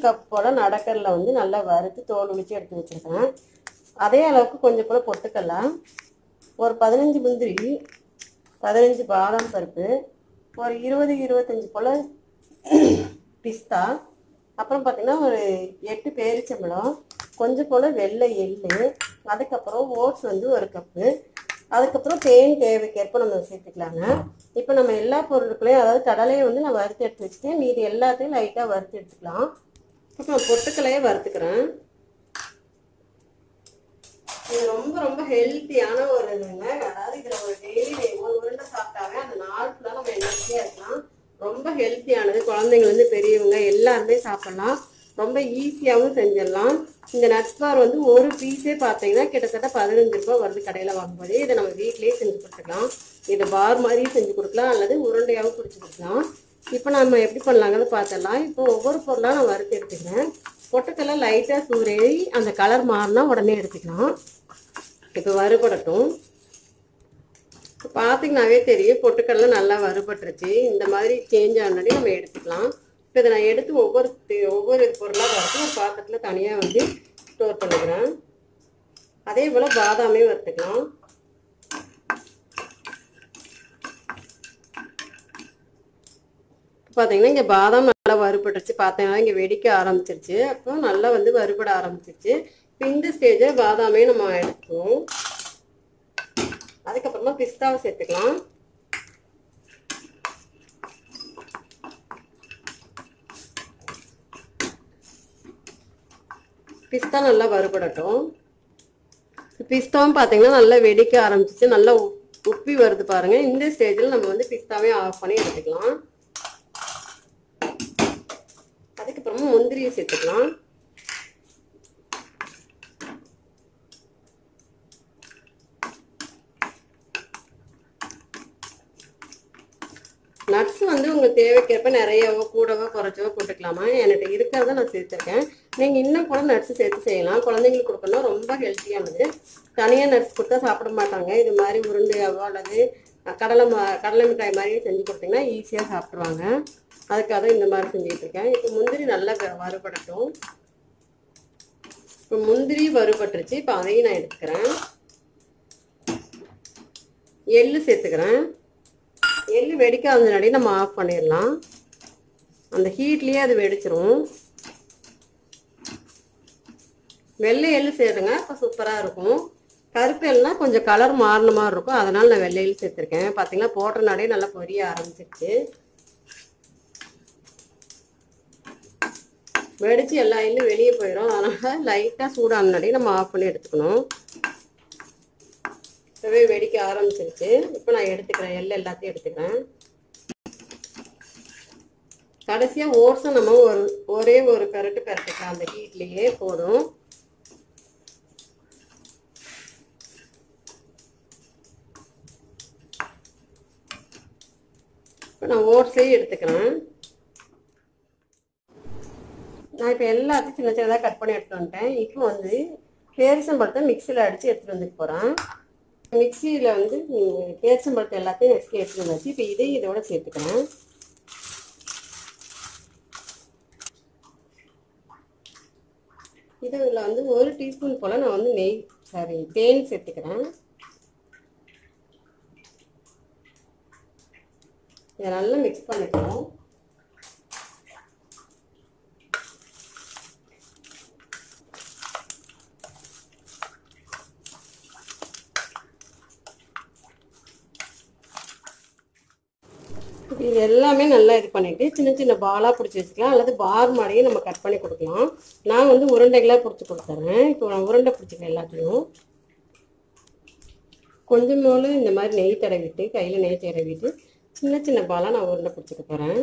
cup போல் நடக்கல்ல வந்து நல்லா வறுத்து தோல் உளிச்சு எடுத்து வச்சுருக்கேன் அதே அளவுக்கு கொஞ்சம் போல் பொட்டுக்கடலை ஒரு பதினஞ்சு முந்திரி பதினஞ்சு பாதாம் பருப்பு ஒரு இருபது இருபத்தஞ்சி போல் பிஸ்தா அப்புறம் பார்த்திங்கன்னா ஒரு எட்டு பேரிச்சம்பழம் கொஞ்சம் போல் வெள்ளை எள்ளு அதுக்கப்புறம் ஓட்ஸ் வந்து ஒரு கப்பு அதுக்கப்புறம் தேன் தேவைக்கேற்ப நம்ம சேர்த்துக்கலாங்க இப்போ நம்ம எல்லா பொருட்களையும் அதாவது கடலையை வந்து நான் வறுத்து எடுத்து வச்சுட்டேன் மீதி எல்லாத்தையும் லைட்டாக வறுத்து எடுத்துக்கலாம் இப்போ நான் பொட்டுக்கலையே வறுத்துக்கிறேன் இது ரொம்ப ரொம்ப ஹெல்த்தியான ஒரு இதுங்க அதாவது இதில் ஒரு டெய்லி ஒரு உருண்டை சாப்பிட்டாவே அந்த நாள் ஃபுல்லாக நம்ம எனர்ஜியாக இருக்கலாம் ரொம்ப ஹெல்த்தியானது குழந்தைங்கலேருந்து பெரியவங்க எல்லாருமே சாப்பிடலாம் ரொம்ப ஈஸியாகவும் செஞ்சிடலாம் இந்த நட்ஸ் பார் வந்து ஒரு பீஸே பார்த்தீங்கன்னா கிட்டத்தட்ட பதினஞ்சு ரூபாய் வருது கடையில் வாங்கும்போது இதை நம்ம வீட்லேயே செஞ்சு கொடுத்துக்கலாம் இதை பார் மாதிரியும் செஞ்சு கொடுக்கலாம் அல்லது உருண்டையாகவும் பிடிச்சி கொடுக்கலாம் இப்போ நம்ம எப்படி பண்ணலாங்கன்னு பார்த்துடலாம் இப்போ ஒவ்வொரு பொருளாக நான் வறுத்து எடுத்துக்கிறேன் பொட்டுக்கடலை லைட்டாக சூறேறி அந்த கலர் மாறினா உடனே எடுத்துக்கலாம் இப்போ வறுபடட்டும் இப்போ பார்த்தீங்கன்னாவே தெரியும் பொட்டுக்கடலை நல்லா வறுபட்டுருச்சு இந்த மாதிரி சேஞ்ச் ஆனாடி நம்ம எடுத்துக்கலாம் இப்போ இதை நான் எடுத்து ஒவ்வொரு தி- ஒவ்வொரு பொருளாக வறுத்து ஒரு பாத்திரத்தில் தனியாக வந்து ஸ்டோர் பண்ணிக்கிறேன் அதே போல் பாதாமே வறுத்துக்கலாம் பார்த்தீங்கன்னா இங்கே பாதாம் நல்லா வறுபட்டுருச்சு பார்த்தீங்கன்னா இங்கே வெடிக்க ஆரம்பிச்சிருச்சு அப்போ நல்லா வந்து வறுபட ஆரம்பிச்சிருச்சு இப்போ இந்த ஸ்டேஜில் பாதாமே நம்ம எடுத்துக்குவோம் அதுக்கப்புறமா பிஸ்தாவை சேர்த்துக்கலாம் பிஸ்தா நல்லா வறுபடட்டும் பிஸ்தாவும் பார்த்தீங்கன்னா நல்லா வெடிக்க ஆரம்பிச்சிச்சு நல்லா உப்- உப்பி வருது பாருங்க இந்த ஸ்டேஜில் நம்ம வந்து பிஸ்தாவே ஆஃப் பண்ணி எடுத்துக்கலாம் அதுக்கப்புறமா முந்திரியை சேர்த்துக்கலாம் நட்ஸ் வந்து உங்களுக்கு தேவைக்கேற்ப நிறையவோ கூடவோ குறைச்சவோ போட்டுக்கலாமா என்கிட்ட இருக்கிறத நான் சேர்த்துருக்கேன் நீங்கள் இன்னும் கூட நட்ஸ் சேர்த்து செய்யலாம் குழந்தைங்களுக்கு கொடுக்கணும் ரொம்ப ஹெல்த்தியானது தனியாக நட்ஸ் கொடுத்தா சாப்பிட மாட்டாங்க இது மாதிரி உருண்டையாவோ அல்லது கடலை மா கடலை மிட்டாய் மாதிரி செஞ்சு கொடுத்தீங்கன்னா ஈஸியாக சாப்பிட்ருவாங்க அதுக்காக தான் இந்த மாதிரி செஞ்சுட்டு இருக்கேன் இப்போ முந்திரி நல்லா வ- வறுபடட்டும் இப்போ முந்திரி வறுபட்டுருச்சு இப்போ அதையும் நான் எடுத்துக்கிறேன் எள்ளு சேர்த்துக்கிறேன் எள்ளு வெடிக்காதனாடி நம்ம ஆஃப் பண்ணிடலாம் அந்த ஹீட்லேயே அது வெடிச்சிரும் வெள்ளை எள்ளு சேருங்க அப்போ சூப்பராக இருக்கும் கருப்பு எள்ளுனா கொஞ்சம் கலர் மாறின மாதிரி இருக்கும் அதனால நான் வெள்ளை எள்ளு சேர்த்துருக்கேன் பார்த்தீங்கன்னா போட்டனாலே நல்லா பொரிய ஆரம்பிச்சிருச்சு வெடிச்சு எல்லா எள்ளும் வெளியே போயிடும் அதனால் லைட்டாக சூடானாடி நம்ம ஆஃப் பண்ணி எடுத்துக்கணும் இப்போவே வெடிக்க ஆரம்பிச்சிருச்சு இப்போ நான் எடுத்துக்கிறேன் எள்ளு எல்லாத்தையும் எடுத்துக்கிறேன் கடைசியாக ஓட்ஸை நம்ம ஒரு ஒரே ஒரு பெரட்டு பெரட்டுக்கலாம் அந்த ஹீட்லேயே போதும் இப்போ நான் ஓட்ஸையும் எடுத்துக்கிறேன் நான் இப்போ எல்லாத்தையும் சின்ன சின்னதாக கட் பண்ணி எடுத்துட்டு வந்துட்டேன் இப்போ வந்து பேரிசம்பழத்தை மிக்சியில் அடித்து எடுத்துகிட்டு வந்துட்டு போகிறேன் மிக்சியில் வந்து ம், பேரிச்சம்பழத்தை எல்லாத்தையும் நெக்ஸ்ட் எடுத்துட்டு வந்தாச்சு இப்போ இதையும் இதோட சேர்த்துக்கிறேன் இதில் வந்து ஒரு டீஸ்பூன் போல் நான் வந்து நெய் சாரி தேன் சேர்த்துக்கிறேன் இதை நல்லா மிக்ஸ் பண்ணிக்கணும் இது எல்லாமே நல்லா இது பண்ணிட்டு சின்ன சின்ன பாலாக பிடிச்சி வச்சுக்கலாம் அல்லது பார் மாதிரியே நம்ம கட் பண்ணி கொடுக்கலாம் நான் வந்து உருண்டைகளாக பிடிச்சி கொடுத்துறேன் இப்போ நான் உருண்டை பிடிச்சிக்கிறேன் எல்லாத்தையும் கொஞ்சமோடு இந்த மாதிரி நெய் தடவிட்டு கையில் நெய் தடவிட்டு சின்ன சின்ன பாலாக நான் உருண்டை பிடிச்சிக்க போகிறேன்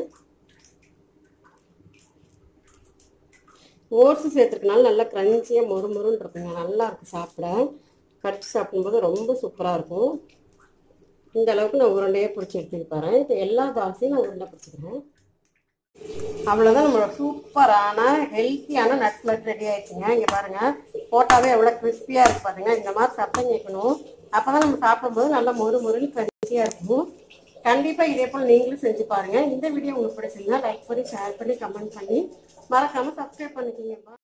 ஓட்ஸ் சேர்த்துருக்கனால நல்லா க்ரன்ச்சியாக மொறு மொறுன்னு இருக்குங்க நல்லா இருக்கும் சாப்பிட கடிச்சு சாப்பிடும்போது ரொம்ப சூப்பராக இருக்கும் இந்த அளவுக்கு நான் உருண்டையே பிடிச்சி எடுத்துக்க போகிறேன் இப்போ எல்லா தால்ஸையும் நான் உருண்டை பிடிச்சிக்கிறேன் அவ்வளோதான் நம்மளோட சூப்பரான ஹெல்த்தியான நட்ஸ் மட்டும் ரெடி ஆயிடுச்சுங்க இங்கே பாருங்கள் போட்டாவே எவ்வளோ கிறிஸ்பியாக இருக்கு பாருங்க இந்த மாதிரி சத்தம் கேட்கணும் அப்போ தான் நம்ம சாப்பிடும்போது நல்லா மொறு மொறுன்னு கடிச்சியாக இருக்கும் கண்டிப்பா இதே போல் நீங்களும் செஞ்சு பாருங்க இந்த வீடியோ உங்களுக்கு பிடிச்சிருந்தா லைக் பண்ணி ஷேர் பண்ணி கமெண்ட் பண்ணி மறக்காம சப்ஸ்கிரைப் பண்ணிக்கோங்கப்பா